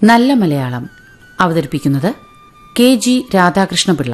നല്ല മലയാളം അവതരിപ്പിക്കുന്നത് K G Radhakrishna Pillai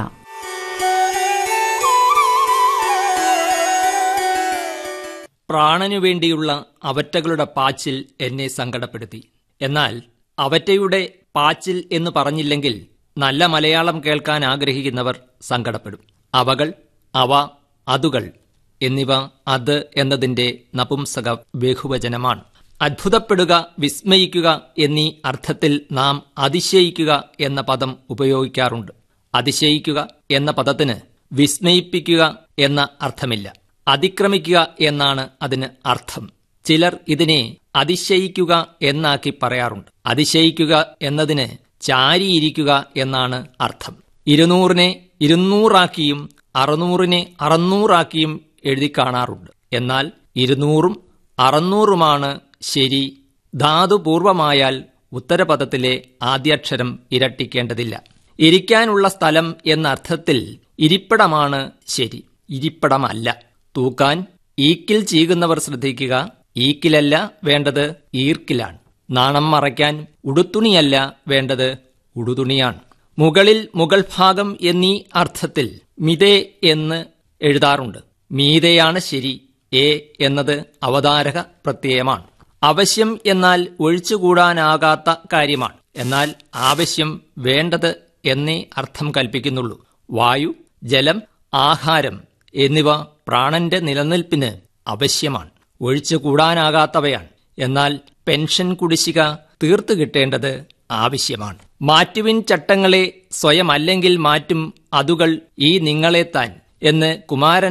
പ്രാണനു വേണ്ടിയുള്ള അവറ്റകളുടെ പാച്ചിൽ എന്നെ സങ്കടപ്പെടുത്തി എന്നാൽ അവറ്റയുടെ പാച്ചിൽ എന്ന് പറഞ്ഞില്ലെങ്കിൽ നല്ല മലയാളം കേൾക്കാൻ ആഗ്രഹിക്കുന്നവർ സങ്കടപ്പെടും അവകൾ അവ അതുകൾ എന്നിവ അത് എന്നതിന്റെ നപുംസക ബഹുവചനമാണ് അത്ഭുതപ്പെടുക വിസ്മയിക്കുക എന്നീ അർത്ഥത്തിൽ നാം അതിശയിക്കുക എന്ന പദം ഉപയോഗിക്കാറുണ്ട് അതിശയിക്കുക എന്ന പദത്തിന് വിസ്മയിപ്പിക്കുക എന്ന അർത്ഥമില്ല അതിക്രമിക്കുക എന്നാണ് അതിന് അർത്ഥം ചിലർ ഇതിനെ അതിശയിക്കുക എന്നാക്കി പറയാറുണ്ട് അതിശയിക്കുക എന്നതിന് ചാരിയിരിക്കുക എന്നാണ് അർത്ഥം ഇരുന്നൂറിനെ ഇരുന്നൂറാക്കിയും അറുന്നൂറിനെ അറുന്നൂറാക്കിയും എഴുതി കാണാറുണ്ട് എന്നാൽ ഇരുന്നൂറും അറുന്നൂറുമാണ് ശരി ധാതുപൂർവമായാൽ ഉത്തരപദത്തിലെ ആദ്യാക്ഷരം ഇരട്ടിക്കേണ്ടതില്ല ഇരിക്കാനുള്ള സ്ഥലം എന്ന അർത്ഥത്തിൽ ഇരിപ്പിടമാണ് ശരി ഇരിപ്പിടമല്ല തൂക്കാൻ ഈക്കിൽ ചീകുന്നവർ ശ്രദ്ധിക്കുക ഈക്കിലല്ല വേണ്ടത് ഈർക്കിലാണ് നാണം മറയ്ക്കാൻ ഉടുത്തുണിയല്ല വേണ്ടത് ഉടുതുണിയാണ് മുകളിൽ മുകൾ ഭാഗം എന്നീ അർത്ഥത്തിൽ മിതേ എന്ന് എഴുതാറുണ്ട് മീതയാണ് ശരി എ എന്നത് അവതാരക പ്രത്യയമാണ് അവശ്യം എന്നാൽ ഒഴിച്ചുകൂടാനാകാത്ത കാര്യമാണ് എന്നാൽ ആവശ്യം വേണ്ടത് എന്നേ അർത്ഥം കൽപ്പിക്കുന്നുള്ളൂ വായു ജലം ആഹാരം എന്നിവ പ്രാണന്റെ നിലനിൽപ്പിന് അവശ്യമാണ് ഒഴിച്ചുകൂടാനാകാത്തവയാണ് എന്നാൽ പെൻഷൻ കുടിശ്ശിക തീർത്തു കിട്ടേണ്ടത് ആവശ്യമാണ് മാറ്റുവിൻ ചട്ടങ്ങളെ സ്വയമല്ലെങ്കിൽ മാറ്റും അതുകൾ ഈ നിങ്ങളെ താൻ എന്ന് കുമാരൻ